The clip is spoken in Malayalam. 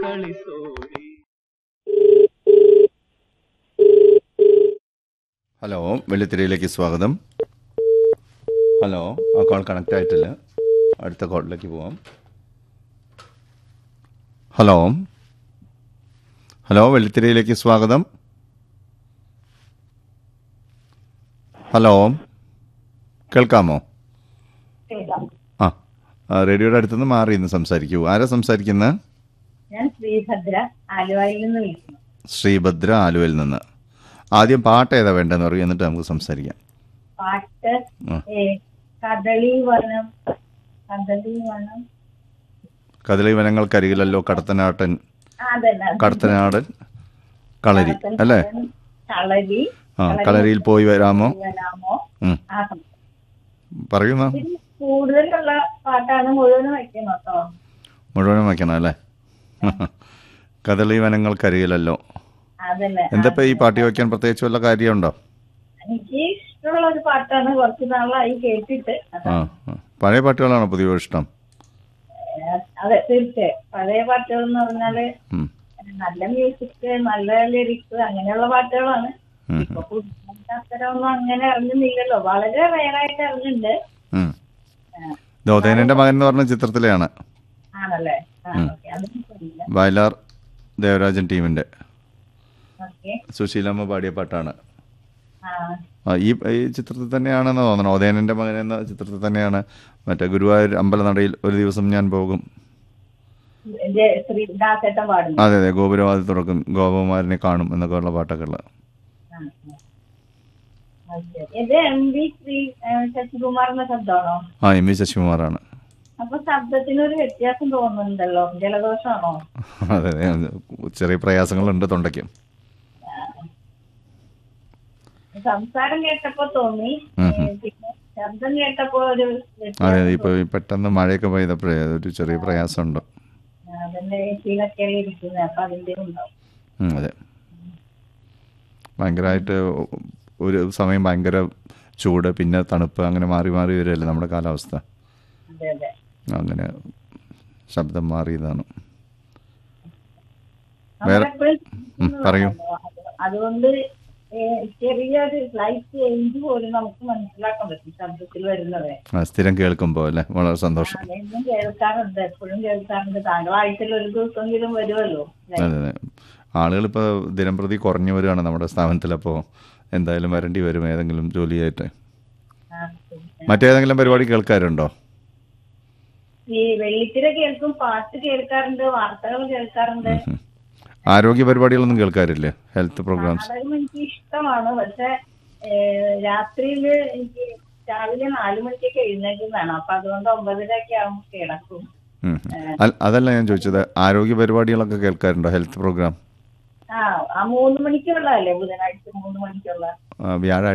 കളിസോടി ഹലോ വെള്ളിത്തിരയിലേക്ക് സ്വാഗതം ഹലോ ആ കോൾ കണക്റ്റ് ആയിട്ടില്ല അടുത്ത കോളിലേക്ക് പോവാം ഹലോ ഹലോ വെള്ളിത്തിരയിലേക്ക് സ്വാഗതം ഹലോ കേൾക്കാമോ ആ ആ, റേഡിയോയുടെ അടുത്തുനിന്ന് മാറി ഇന്ന് സംസാരിക്കൂ ആരാ സംസാരിക്കുന്നത് ഞാൻ ശ്രീഭദ്ര ആലുവയിൽ നിന്ന് വിളിക്കുന്നു ശ്രീഭദ്ര ആലുവയിൽ നിന്ന് ആദ്യം പാട്ട് ഏതാ വേണ്ടതെന്ന് പറയും എന്നിട്ട് നമുക്ക് സംസാരിക്കാം പാട്ട് ആ. ഏ, കദളി വനം കദളി വനം കദളി വനങ്ങൾക്കരികിലല്ലോ കടത്തനാട്ടൻ ആ, അതന്നെ അത് കടത്തനാടൻ കളരി കടത്തൻ അല്ലേ വനം, കളരി ആ കളരിയിൽ പോയി വരാമോ വനാമോ ഉം. ആ സംഭവം. പറയുന്ന ഇതിൽ കൂടുതലുള്ള പാട്ടാണ് മുഴുവനും വയ്ക്കുന്നത് കേട്ടോ മുഴുവനും വയ്ക്കണം അല്ലേ കദളി വനങ്ങൾക്കരികിലല്ലോ അതന്നെ എന്തപ്പോ ഈ പാട്ടി വയ്ക്കാൻ പ്രത്യേകിച്ച് വല്ല കാര്യമുണ്ടോ എനിക്ക് ഇഷ്ടമുള്ള ഒരു പാട്ടാണ് കുറച്ച് നാളായി കേട്ടിട്ട് ആ ആ. പഴയ പാട്ടുകളാണോ പുതിയ ഇഷ്ടം ഏ, അതെ തീർച്ചയായും പഴയ പാട്ടുകൾ എന്ന് പറഞ്ഞാല് ഉം. നല്ല മ്യൂസിക് നല്ല ലിറിക്സ് അങ്ങനെയുള്ള പാട്ടുകളാണ് ഉം, ഇപ്പൊ പുതുതായിട്ട് അത്തരമൊന്നും അങ്ങനെ അറിഞ്ഞില്ലല്ലോ വളരെ റയറായിട്ട് അറിഞ്ഞിട്ടുണ്ട് ഉം. ദോതേനന്റെ മകൻ എന്ന് പറഞ്ഞ ചിത്രത്തിലെയാണ് ആണല്ലേ ആ ഓക്കെ അതൊന്നും അറിയില്ല വയലാർ ദേവരാജൻ ടീമിന്റെ ഓക്കെ സുശീലമ്മ പാടിയ പാട്ടാണ് ആ ആ, ഈ ഈ ചിത്രത്തിൽ തന്നെയാണെന്ന് തോന്നണം ഓതേനന്റെ മകൻ എന്ന ചിത്രത്തിൽ തന്നെയാണ് മറ്റേ ഗുരുവായൂർ അമ്പലനടയിൽ ഒരു ദിവസം ഞാൻ പോകും ഇത് ശ്രീ ദാസേട്ടൻ പാടുന്നു അതെ അതെ ഗോപുരവാതി തുറക്കും ഗോപകുമാരനെ കാണും എന്നൊക്കെ ഉള്ള പാട്ടൊക്കെ ഉള്ള ആ, ആ. ഓക്കെ. ഇത് എം വി ശ്രീ ഏ, ശശികുമാറിന്റെ ശബ്ദമാണോ ആ എം വി ശശികുമാറാണ് അപ്പൊ ശബ്ദത്തിനൊരു വ്യത്യാസം തോന്നുന്നുണ്ടല്ലോ ജലദോഷമാണോ അതെ അതെ അത് ചെറിയ പ്രയാസങ്ങളുണ്ട് തൊണ്ടയ്ക്ക് സംസാരം കേട്ടപ്പോ തോന്നി ഉം, ഏ, പിന്നെ ശബ്ദം കേട്ടപ്പോ ഒരു അതെ വ്യത്യാസം അതെ ഇപ്പൊ ഈ പെട്ടെന്ന് മഴയൊക്കെ പെയ്തപ്പോഴേ ഒരു ചെറിയ പ്രയാസമുണ്ട് അതിന്റെ ഏസിയിലൊക്കെ ഇരിക്കുന്നത് അപ്പൊ അതിന്റെ ഉണ്ടാവും ഉം, അതെ ഭയങ്കരമായിട്ട് ഒരു സമയം ഭയങ്കര ചൂട് പിന്നെ തണുപ്പ് അങ്ങനെ മാറി മാറി വരികയല്ലേ നമ്മുടെ കാലാവസ്ഥ അതെ അതെ അങ്ങനെ ശബ്ദം മാറിയതാണ് വേറെ നമ്മളെപ്പോഴും ഉം, പറയൂ അത് അതുകൊണ്ട് ഏ, ചെറിയൊരു ലൈഫ് ചേഞ്ച് പോലും നമുക്ക് മനസ്സിലാക്കാൻ പറ്റും ശബ്ദത്തിൽ വരുന്നത് ആ, സ്ഥിരം കേൾക്കുമ്പോൾ അല്ലേ വളരെ സന്തോഷം അതെന്നും കേൾക്കാറുണ്ട് എപ്പോഴും കേൾക്കാറുണ്ട് താങ്കൾ ആഴ്ചയിൽ ഒരു ദിവസമെങ്കിലും വരുമല്ലോ അതെ അതെ ആളുകളിപ്പോൾ ദിനം പ്രതി കുറഞ്ഞു വരികയാണ് നമ്മുടെ സ്ഥാപനത്തിൽ അപ്പോൾ എന്തായാലും വരേണ്ടി വരും ഏതെങ്കിലും ജോലിയായിട്ട് ആ, മറ്റേതെങ്കിലും പരിപാടി കേൾക്കാറുണ്ടോ ഈ വെള്ളിത്തിര കേൾക്കും പാട്ട് കേൾക്കാറുണ്ട് വാർത്തകൾ കേൾക്കാറുണ്ട് ഉം. ആരോഗ്യ പരിപാടികളൊന്നും കേൾക്കാറില്ലേ ഹെൽത്ത് പ്രോഗ്രാംസ് നാടകം എനിക്ക് ഇഷ്ടമാണ് പക്ഷെ രാത്രിയിൽ എനിക്ക് രാവിലെ നാലു മണിക്കൊക്കെ എഴുന്നേക്കുന്നതാണ് അപ്പൊ അതുകൊണ്ട് ഒമ്പതരയൊക്കെ ആകുമ്പോൾ കിടക്കും ഉം. അൽ- അതല്ല ഞാൻ ചോദിച്ചത് ആരോഗ്യ പരിപാടികളൊക്കെ കേൾക്കാറുണ്ടോ ഹെൽത്ത് പ്രോഗ്രാം ആ ആ മൂന്ന് മണിക്കുള്ളതല്ലേ ബുധനാഴ്ച മൂന്ന് മണിക്കുള്ള ആ, വ്യാഴാഴ്ച